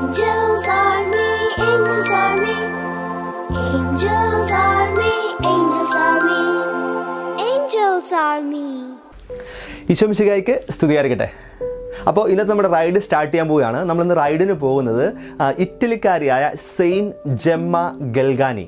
Angels army, angels army. Angels army, angels army. Angels army. ഈശോമിശികായ്ക്ക് സ്തുതിയായിരിക്കട്ടെ അപ്പോൾ ഇന്നത്തെ നമ്മുടെ റൈഡ് സ്റ്റാർട്ട് ചെയ്യാൻ പോവുകയാണ് നമ്മളിന്ന് റൈഡിന് പോകുന്നത് ആ, ഇറ്റലിക്കാരിയായ സെയിൻ ജെമ്മ ഗൽഗാനി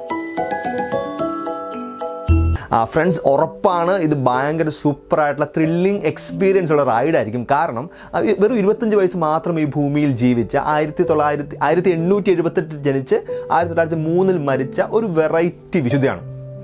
ആ ഫ്രണ്ട്സ് ഉറപ്പാണ് ഇത് ഭയങ്കര സൂപ്പർ ആയിട്ടുള്ള ത്രില്ലിംഗ് എക്സ്പീരിയൻസ് ഉള്ള റൈഡായിരിക്കും കാരണം ആ, ഈ വെറും ഇരുപത്തഞ്ച് വയസ്സ് മാത്രം ഈ ഭൂമിയിൽ ജീവിച്ച ആയിരത്തി തൊള്ളായിരത്തി ആയിരത്തി എണ്ണൂറ്റി എഴുപത്തെട്ടിൽ ജനിച്ച് ആയിരത്തി തൊള്ളായിരത്തി മൂന്നിൽ മരിച്ച ഒരു വെറൈറ്റി വിശുദ്ധയാണ്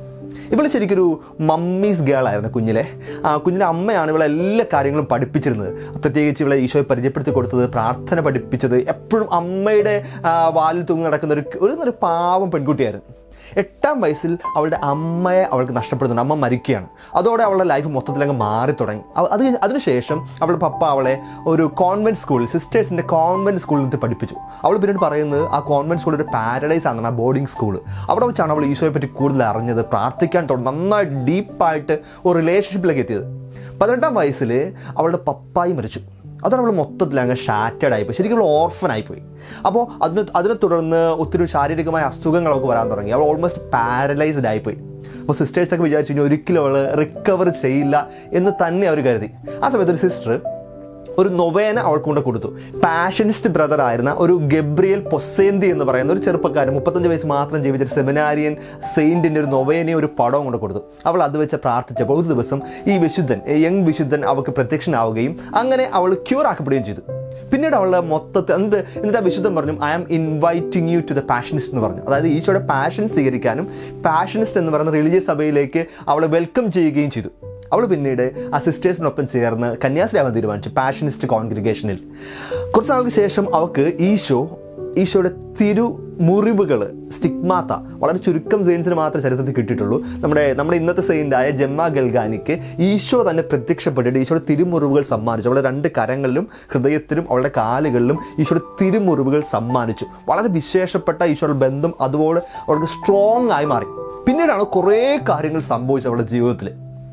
ഇവൾ ശരിക്കൊരു മമ്മീസ് ഗേൾ ആയിരുന്നു കുഞ്ഞിലെ ആ കുഞ്ഞിൻ്റെ അമ്മയാണ് ഇവളെ എല്ലാ കാര്യങ്ങളും പഠിപ്പിച്ചിരുന്നത് പ്രത്യേകിച്ച് ഇവളെ ഈശോയെ പരിചയപ്പെടുത്തി കൊടുത്തത് പ്രാർത്ഥന പഠിപ്പിച്ചത് എപ്പോഴും അമ്മയുടെ ആ, വാലിൽ തൂങ്ങി നടക്കുന്ന ഒരു ഒരു ഒരു പാവം പെൺകുട്ടിയായിരുന്നു എട്ടാം വയസ്സിൽ അവളുടെ അമ്മയെ അവൾക്ക് നഷ്ടപ്പെടുന്നുണ്ട് അമ്മ മരിക്കുകയാണ് അതോടെ അവളുടെ ലൈഫ് മൊത്തത്തിൽ അങ്ങ് മാറി തുടങ്ങി അവ- അത് അതിനുശേഷം അവളുടെ പപ്പ അവളെ ഒരു കോൺവെൻറ്റ് സ്കൂളിൽ സിസ്റ്റേഴ്സിൻ്റെ കോൺവെൻറ്റ് സ്കൂളിൽ നിന്ന് പഠിപ്പിച്ചു അവൾ പിന്നീട് പറയുന്നത് ആ കോൺവെൻറ്റ് സ്കൂൾ ഒരു പാരഡൈസ് ആണ് ആ ബോർഡിംഗ് സ്കൂൾ അവിടെ വെച്ചാണ് അവൾ ഈശോയെ പറ്റി കൂടുതൽ അറിഞ്ഞത് പ്രാർത്ഥിക്കാൻ തുടങ്ങി നന്നായിട്ട് ഡീപ്പായിട്ട് ഒരു റിലേഷൻഷിപ്പിലേക്ക് എത്തിയത് പതിനെട്ടാം വയസ്സിൽ അവളുടെ പപ്പായി മരിച്ചു അതാണ് അവൾ മൊത്തത്തിൽ അങ്ങ് ഷാറ്റഡ് ആയിപ്പോയി ശരിക്കും അവൾ ഓർഫൻ ആയിപ്പോയി അപ്പോൾ അതിന് അതിനെ തുടർന്ന് ഒത്തിരി ശാരീരികമായ അസുഖങ്ങളൊക്കെ വരാൻ തുടങ്ങി അവൾ ഓൾമോസ്റ്റ് പാരലൈസ്ഡ് ആയിപ്പോയി അപ്പോൾ സിസ്റ്റേഴ്സൊക്കെ വിചാരിച്ചു ഇനി ഒരിക്കലും അവൾ റിക്കവർ ചെയ്യില്ല എന്ന് തന്നെ അവർ കരുതി ആ സമയത്ത് ഒരു സിസ്റ്റർ ഒരു നൊവേന അവൾക്ക് കൊണ്ട് കൊടുത്തു പാഷനിസ്റ്റ് ബ്രദർ ആയിരുന്ന ഒരു ഗബ്രിയൽ പൊസേന്തി എന്ന് പറയുന്ന ഒരു ചെറുപ്പക്കാരൻ മുപ്പത്തഞ്ച് വയസ്സ് മാത്രം ജീവിച്ച ഒരു സെമിനാരിയൻ സെയിൻറ്റിൻ്റെ ഒരു നൊവേനയും ഒരു പടവും കൊണ്ട് കൊടുത്തു അവൾ അത് വെച്ച് പ്രാർത്ഥിച്ചപ്പോൾ ഒരു ദിവസം ഈ വിശുദ്ധൻ യങ് വിശുദ്ധൻ അവൾക്ക് പ്രത്യക്ഷനാവുകയും അങ്ങനെ അവൾ ക്യൂർ ആക്കപ്പെടുകയും ചെയ്തു പിന്നീട് അവളുടെ മൊത്തത്തിൽ എന്നിട്ട് എന്നിട്ട് ആ വിശുദ്ധൻ പറഞ്ഞു I am inviting you to the Passionist എന്ന് പറഞ്ഞു അതായത് ഈശോയുടെ പാഷൻ സ്വീകരിക്കാനും പാഷനിസ്റ്റ് എന്ന് പറയുന്ന റിലീജിയസ് സഭയിലേക്ക് അവളെ വെൽക്കം ചെയ്യുകയും ചെയ്തു അവൾ പിന്നീട് ആ സിസ്റ്റേഴ്സിനൊപ്പം ചേർന്ന് കന്യാസ്ത്രീ ആവാൻ തീരുമാനിച്ചു പാഷനിസ്റ്റ് കോൺഗ്രിഗേഷനിൽ കുറച്ച് നാൾക്ക് ശേഷം അവൾക്ക് ഈശോ ഈശോയുടെ തിരു മുറിവുകൾ സ്റ്റിഗ്മാത്ത വളരെ ചുരുക്കം സെയിൻസിന് മാത്രമേ ചരിത്രത്തിൽ കിട്ടിയിട്ടുള്ളൂ നമ്മുടെ നമ്മുടെ ഇന്നത്തെ സെയിൻ്റായ ജമ്മ ഗൽഗാനിക്ക് ഈശോ തന്നെ പ്രത്യക്ഷപ്പെട്ടിട്ട് ഈശോയുടെ തിരുമുറിവുകൾ സമ്മാനിച്ചു അവളുടെ രണ്ട് കരങ്ങളിലും ഹൃദയത്തിലും അവളുടെ കാലുകളിലും ഈശോയുടെ തിരുമുറിവുകൾ സമ്മാനിച്ചു വളരെ വിശേഷപ്പെട്ട ഈശോയുടെ ബന്ധം അതുപോലെ അവൾക്ക് സ്ട്രോങ് ആയി മാറി പിന്നീടാണ് കുറേ കാര്യങ്ങൾ സംഭവിച്ചത് അവളുടെ ജീവിതത്തിൽ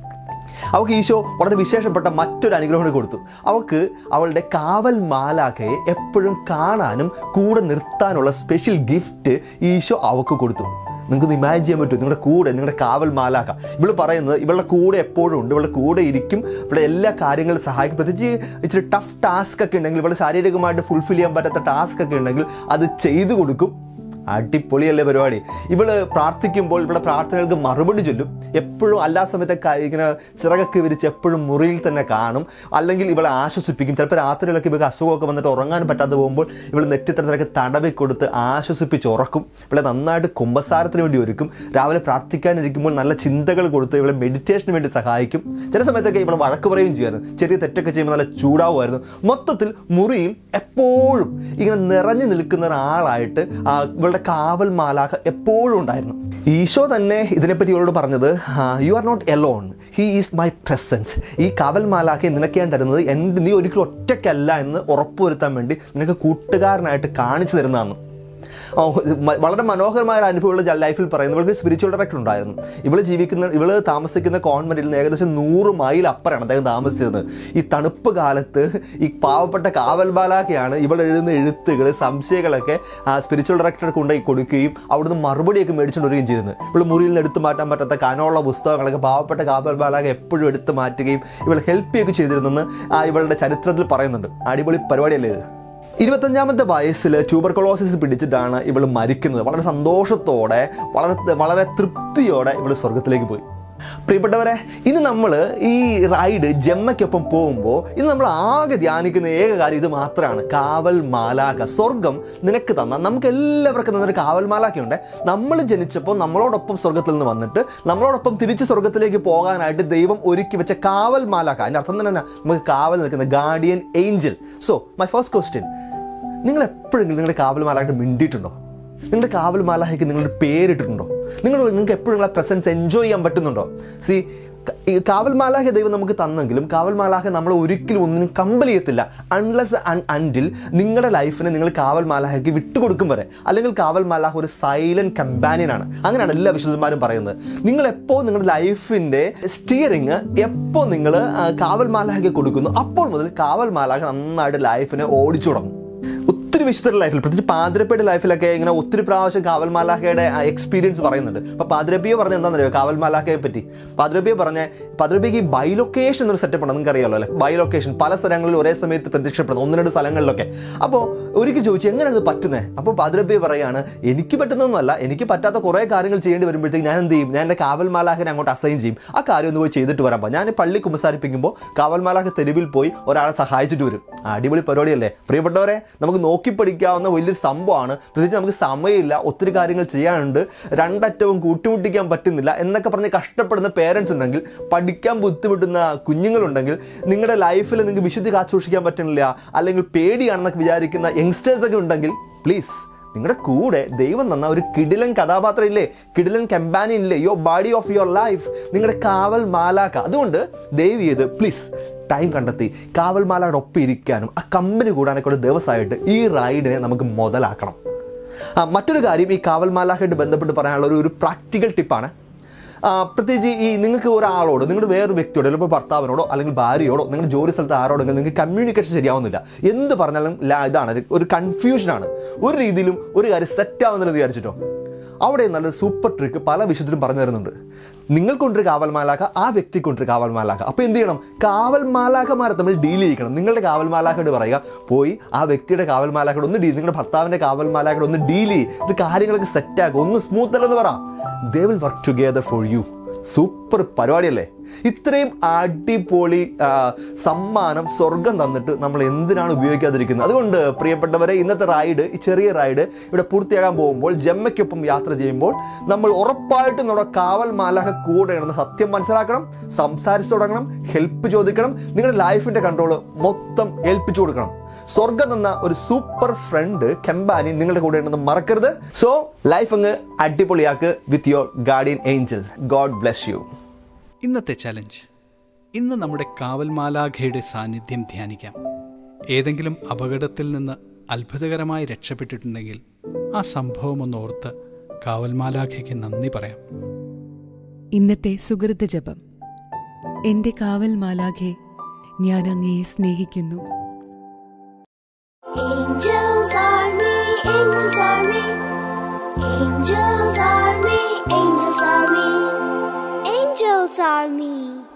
അവൾക്ക് ഈശോ വളരെ വിശേഷപ്പെട്ട മറ്റൊരു അനുഗ്രഹം കൂടി കൊടുത്തു അവൾക്ക് അവളുടെ കാവൽ മാലാഖയെ എപ്പോഴും കാണാനും കൂടെ നിർത്താനുള്ള സ്പെഷ്യൽ ഗിഫ്റ്റ് ഈശോ അവൾക്ക് കൊടുത്തു നിങ്ങൾക്ക് ഇമാജിൻ ചെയ്യാൻ പറ്റും നിങ്ങളുടെ കൂടെ നിങ്ങളുടെ കാവൽ മാലാഖ ഇവൾ പറയുന്നത് ഇവളുടെ കൂടെ എപ്പോഴും ഉണ്ട് ഇവളുടെ കൂടെ ഇരിക്കും ഇവിടെ എല്ലാ കാര്യങ്ങളും സഹായിക്കും പ്രത്യേകിച്ച് ഇച്ചിരി ടഫ് ടാസ്ക് ഒക്കെ ഉണ്ടെങ്കിൽ ഇവളുടെ ശാരീരികമായിട്ട് ഫുൾഫിൽ ചെയ്യാൻ പറ്റാത്ത ടാസ്ക് ഒക്കെ ഉണ്ടെങ്കിൽ അത് ചെയ്തു കൊടുക്കും അടിപൊളിയല്ലേ പരിപാടി ഇവള് പ്രാർത്ഥിക്കുമ്പോൾ ഇവിടെ പ്രാർത്ഥനകൾക്ക് മറുപടി ചൊല്ലും എപ്പോഴും എല്ലാ സമയത്തെ ക- ഇങ്ങനെ ചിറകൊക്കെ വിരിച്ച് എപ്പോഴും മുറിയിൽ തന്നെ കാണും അല്ലെങ്കിൽ ഇവളെ ആശ്വസിപ്പിക്കും ചിലപ്പോൾ രാത്രിയിലൊക്കെ ഇവർക്ക് അസുഖമൊക്കെ വന്നിട്ട് ഉറങ്ങാൻ പറ്റാതെ പോകുമ്പോൾ ഇവൾ നെറ്റിത്തരത്തിലൊക്കെ തടവി കൊടുത്ത് ആശ്വസിപ്പിച്ച് ഉറക്കും ഇവളെ നന്നായിട്ട് കുംഭസാരത്തിന് വേണ്ടി ഒരുക്കും രാവിലെ പ്രാർത്ഥിക്കാനിരിക്കുമ്പോൾ നല്ല ചിന്തകൾ കൊടുത്ത് ഇവളെ മെഡിറ്റേഷന് വേണ്ടി സഹായിക്കും ചില സമയത്തൊക്കെ ഇവളെ വഴക്ക് പറയുകയും ചെയ്യുമായിരുന്നു ചെറിയ തെറ്റൊക്കെ ചെയ്യുമ്പോൾ നല്ല ചൂടാവുമായിരുന്നു മൊത്തത്തിൽ മുറിയിൽ എപ്പോഴും ഇങ്ങനെ നിറഞ്ഞു നിൽക്കുന്ന ഒരാളായിട്ട് ആ, ഇവളുടെ കാവൽ മാലാഖ എപ്പോഴും ഉണ്ടായിരുന്നു ഈശോ തന്നെ ഇതിനെപ്പറ്റി ഇവളോട് പറഞ്ഞത് you are not alone he is my presence ഈ കാവൽ മാലാഖയെ നിനക്ക് ഞാൻ തരുന്നത് എൻ്റെ നീ ഒരിക്കലും ഒറ്റയ്ക്കല്ല എന്ന് ഉറപ്പുവരുത്താൻ വേണ്ടി നിനക്ക് കൂട്ടുകാരനായിട്ട് കാണിച്ചു തരുന്നതാണ് ഓ, മ- വളരെ മനോഹരമായ ഒരു അനുഭവമുള്ള ലൈഫിൽ പറയുന്നത് ഇവൾക്ക് സ്പിരിച്വൽ ഡയറക്ടർ ഉണ്ടായിരുന്നു ഇവള് ജീവിക്കുന്ന ഇവള് താമസിക്കുന്ന കോൺവെന്റിൽ നിന്ന് ഏകദേശം നൂറ് മൈൽ അപ്പുറമാണ് അദ്ദേഹം താമസിച്ചിരുന്നത് ഈ തണുപ്പ് കാലത്ത് ഈ പാവപ്പെട്ട കാവൽ ബാലാക്കയാണ് ഇവൾ എഴുതുന്ന എഴുത്തുകൾ സംശയങ്ങളൊക്കെ ആ സ്പിരിച്വൽ ഡയറക്ടറെ കൊണ്ടുപോയി കൊടുക്കുകയും അവിടുന്ന് മറുപടിയൊക്കെ മേടിച്ചുകൊണ്ട് വരികയും ചെയ്തിരുന്നു ഇവൾ മുറിയിൽ നിന്ന് എടുത്തു മാറ്റാൻ പറ്റാത്ത കനമുള്ള പുസ്തകങ്ങളൊക്കെ പാവപ്പെട്ട കാവൽ ബാലാക എപ്പോഴും എടുത്തു മാറ്റുകയും ഇവൾ ഹെൽപ്പ് ചെയ്യുകയൊക്കെ ചെയ്തിരുന്നെന്ന് ആ ഇവളുടെ ചരിത്രത്തിൽ പറയുന്നുണ്ട് അടിപൊളി പരിപാടിയല്ലേ ഇത് ഇരുപത്തഞ്ചാമത്തെ വയസ്സിൽ ട്യൂബർകുളോസിസ് പിടിച്ചിട്ടാണ് ഇവൾ മരിക്കുന്നത് വളരെ സന്തോഷത്തോടെ വളരെ വളരെ തൃപ്തിയോടെ ഇവൾ സ്വർഗത്തിലേക്ക് പോയി പ്രിയപ്പെട്ടവരെ ഇന്ന് നമ്മൾ ഈ റൈഡ് ജമ്മയ്ക്കൊപ്പം പോകുമ്പോൾ ഇന്ന് നമ്മൾ ആകെ ധ്യാനിക്കുന്ന ഏക കാര്യം ഇത് മാത്രമാണ് കാവൽ മാലാഖ സ്വർഗം നിനക്ക് തന്ന നമുക്ക് എല്ലാവർക്കും തന്നൊരു കാവൽ മാലാഖയുണ്ട് നമ്മൾ ജനിച്ചപ്പോൾ നമ്മളോടൊപ്പം സ്വർഗത്തിൽ നിന്ന് വന്നിട്ട് നമ്മളോടൊപ്പം തിരിച്ച് സ്വർഗത്തിലേക്ക് പോകാനായിട്ട് ദൈവം ഒരുക്കി വെച്ച കാവൽ മാലാഖ അതിൻ്റെ അർത്ഥം തന്നെ എന്നാ? നമുക്ക് കാവൽ നിൽക്കുന്ന guardian angel so my first question നിങ്ങൾ എപ്പോഴെങ്കിലും നിങ്ങളുടെ കാവൽ മാലാഖ മിണ്ടിയിട്ടുണ്ടോ നിങ്ങളുടെ കാവൽ മാലാഹയ്ക്ക് നിങ്ങളുടെ പേരിട്ടിട്ടുണ്ടോ നിങ്ങൾ നിങ്ങൾക്ക് എപ്പോഴും നിങ്ങളെ പ്രസൻസ് എൻജോയ് ചെയ്യാൻ പറ്റുന്നുണ്ടോ സി ഈ കാവൽ മാലാഹ ദൈവം നമുക്ക് തന്നെങ്കിലും കാവൽ മാലാഹ നമ്മളെ ഒരിക്കലും ഒന്നിനും കമ്പൽ ചെയ്യത്തില്ല അൺലെസ് അൺഡിൽ നിങ്ങളുടെ ലൈഫിനെ നിങ്ങൾ കാവൽ മാലാഹയ്ക്ക് വിട്ടുകൊടുക്കും വരെ അല്ലെങ്കിൽ കാവൽ മാലാഹ ഒരു സൈലന്റ് കമ്പാനിയനാണ് അങ്ങനെയാണ് എല്ലാ വിശുദ്ധന്മാരും പറയുന്നത് നിങ്ങൾ എപ്പോൾ നിങ്ങളുടെ ലൈഫിന്റെ സ്റ്റിയറിങ് എപ്പോൾ നിങ്ങൾ കാവൽ മാലാഹയ്ക്ക് കൊടുക്കുന്നു അപ്പോൾ മുതൽ കാവൽ മാലാഹ നന്നായിട്ട് ലൈഫിനെ ഓടിച്ചു തുടങ്ങും ഒത്തിരി ഒത്തിരി വിശുദ്ധരുടെ ലൈഫിൽ പ്രത്യേകിച്ച് പാതിരപ്പയുടെ ലൈഫിലൊക്കെ ഇങ്ങനെ ഒത്തിരി പ്രാവശ്യം കാവൽ മാലാഖയുടെ എക്സ്പീരിയൻസ് പറയുന്നുണ്ട് അപ്പോൾ പാതിരപ്പിയെ പറഞ്ഞ എന്താണെന്നറിയോ കാവൽ മാലാഖയെ പറ്റി പാതിരപ്പിയെ പറഞ്ഞ പാതിരപ്പിക്ക് ഈ ബൈലൊക്കേഷൻ എന്നൊരു സെറ്റപ്പ് ഉണ്ട് നിങ്ങൾക്ക് അറിയാമല്ലോ അല്ലേ ബൈലൊക്കേഷൻ പല സ്ഥലങ്ങളിൽ ഒരേ സമയത്ത് പ്രത്യക്ഷപ്പെടുന്നു ഒന്ന് രണ്ട് സ്ഥലങ്ങളിലൊക്കെ അപ്പോൾ ഒരിക്കൽ ചോദിച്ചു എങ്ങനെയാണ് ഇത് പറ്റുന്നത് അപ്പോൾ പാതിരപ്പിയെ പറയാണ് എനിക്ക് പറ്റുന്നൊന്നുമല്ല എനിക്ക് പറ്റാത്ത കുറേ കാര്യങ്ങൾ ചെയ്യേണ്ടി വരുമ്പോഴത്തേക്ക് ഞാൻ എന്ത് ചെയ്യും ഞാൻ എൻ്റെ കാവൽ മാലാഖനെ അങ്ങോട്ട് അസൈൻ ചെയ്യും ആ കാര്യം ഒന്ന് പോയി ചെയ്തിട്ട് വരാൻ ഞാൻ പള്ളി കുമ്പസാരിപ്പിക്കുമ്പോൾ കാവൽ മാലാഖ തെരുവിൽ പോയി ഒരാളെ സഹായിച്ചിട്ട് വരും ആ, അടിപൊളി പരിപാടിയല്ലേ പ്രിയപ്പെട്ടവരെ നമുക്ക് നോക്കി പഠിക്കാവുന്ന വലിയൊരു സംഭവമാണ് പ്രത്യേകിച്ച് നമുക്ക് സമയമില്ല ഒത്തിരി കാര്യങ്ങൾ ചെയ്യാനുണ്ട് രണ്ടറ്റവും കൂട്ടിമുട്ടിക്കാൻ പറ്റുന്നില്ല എന്നൊക്കെ പറഞ്ഞ് കഷ്ടപ്പെടുന്ന പേരൻസ് ഉണ്ടെങ്കിൽ പഠിക്കാൻ ബുദ്ധിമുട്ടുന്ന കുഞ്ഞുങ്ങളുണ്ടെങ്കിൽ നിങ്ങളുടെ ലൈഫിൽ നിങ്ങൾക്ക് വിശുദ്ധി കാത്തു സൂക്ഷിക്കാൻ പറ്റുന്നില്ല അല്ലെങ്കിൽ പേടിയാണെന്നൊക്കെ വിചാരിക്കുന്ന യങ്സ്റ്റേഴ്സ് ഒക്കെ ഉണ്ടെങ്കിൽ പ്ലീസ് നിങ്ങളുടെ കൂടെ ദൈവം തന്ന ഒരു കിടിലൻ കഥാപാത്രം ഇല്ലേ കിടിലൻ കമ്പാനിയൻ ഇല്ലേ യോ ബോഡി ഓഫ് യുവർ ലൈഫ് നിങ്ങളുടെ കാവൽ മാലാക്ക അതുകൊണ്ട് ദയവ് ചെയ്ത് പ്ലീസ് ടൈം കണ്ടെത്തി കാവൽ മാലയുടെ ഒപ്പം ഇരിക്കാനും ആ കമ്പനി കൂടാനൊക്കെ ഒരു ദിവസമായിട്ട് ഈ റൈഡിനെ നമുക്ക് മുതലാക്കണം ആ, മറ്റൊരു കാര്യം ഈ കാവൽ മാലാഖയായിട്ട് ബന്ധപ്പെട്ട് പറയാനുള്ള ഒരു ഒരു പ്രാക്ടിക്കൽ ടിപ്പാണ് ആ, പ്രത്യേകിച്ച് ഈ നിങ്ങൾക്ക് ഒരാളോട് നിങ്ങളുടെ വേറൊരു വ്യക്തിയോട് ചിലപ്പോൾ ഭർത്താവിനോടോ അല്ലെങ്കിൽ ഭാര്യയോടോ നിങ്ങളുടെ ജോലി സ്ഥലത്ത് ആരോടെങ്കിലും നിങ്ങൾക്ക് കമ്മ്യൂണിക്കേഷൻ ശരിയാവുന്നില്ല എന്ത് പറഞ്ഞാലും ല- ഇതാണ് ഒരു- ഒരു കൺഫ്യൂഷനാണ് ഒരു രീതിയിലും ഒരു കാര്യം സെറ്റ് ആവുന്നില്ലെന്ന് വിചാരിച്ചിട്ടോ അവിടെ നല്ലൊരു സൂപ്പർ ട്രിക്ക് പല വിഷയത്തിലും പറഞ്ഞു തരുന്നുണ്ട് നിങ്ങൾക്കൊണ്ടൊരു കാവൽ മാലാഖ ആ വ്യക്തിക്കൊണ്ടൊരു കാവൽ മാലാഖ അപ്പോൾ എന്ത് ചെയ്യണം കാവൽ മാലാഖമാരെ തമ്മിൽ ഡീൽ ചെയ്യിക്കണം നിങ്ങളുടെ കാവൽ മാലാഖയോട് പറയുക പോയി ആ വ്യക്തിയുടെ കാവൽ മാലാഖയോട് ഒന്ന് ഡീൽ നിങ്ങളുടെ ഭർത്താവിൻ്റെ കാവൽ മാലാഖയോട് ഒന്ന് ഡീൽ ചെയ്യും ഇത് കാര്യങ്ങളൊക്കെ സെറ്റ് ആക്കുക ഒന്ന് സ്മൂത്ത് അല്ലെന്ന് പറ they will work together for you super പരിപാടിയല്ലേ ഇത്രയും അടിപൊളി ആ, സമ്മാനം സ്വർഗം തന്നിട്ട് നമ്മൾ എന്തിനാണ് ഉപയോഗിക്കാതിരിക്കുന്നത് അതുകൊണ്ട് പ്രിയപ്പെട്ടവരെ ഇന്നത്തെ റൈഡ് ഈ ചെറിയ റൈഡ് ഇവിടെ പൂർത്തിയാകാൻ പോകുമ്പോൾ ജമ്മയ്ക്കൊപ്പം യാത്ര ചെയ്യുമ്പോൾ നമ്മൾ ഉറപ്പായിട്ടും നമ്മുടെ കാവൽ മാലാഖ കൂടെയാണെന്ന് സത്യം മനസ്സിലാക്കണം സംസാരിച്ചു തുടങ്ങണം ഹെൽപ്പ് ചോദിക്കണം നിങ്ങളുടെ ലൈഫിന്റെ കൺട്രോൾ മൊത്തം ഏൽപ്പിച്ചു കൊടുക്കണം സ്വർഗം തന്ന ഒരു സൂപ്പർ ഫ്രണ്ട് കെമ്പാനി നിങ്ങളുടെ കൂടെ ഉണ്ടെന്ന് മറക്കരുത് സോ ലൈഫ് അങ്ങ് അടിപൊളിയാക്ക് with your guardian angel God bless you ഇന്നത്തെ ചലഞ്ച് ഇന്ന് നമ്മുടെ കാവൽ മാലാഖയുടെ സാന്നിധ്യം ധ്യാനിക്കാം ഏതെങ്കിലും അപകടത്തിൽ നിന്ന് അത്ഭുതകരമായി രക്ഷപ്പെട്ടിട്ടുണ്ടെങ്കിൽ ആ സംഭവം ഒന്ന് ഓർത്ത് കാവൽ മാലാഖയ്ക്ക് നന്ദി പറയാം ഇന്നത്തെ സുഹൃത ജപം എന്റെ കാവൽ മാലാഖെ ഞാൻ അങ്ങയെ സ്നേഹിക്കുന്നു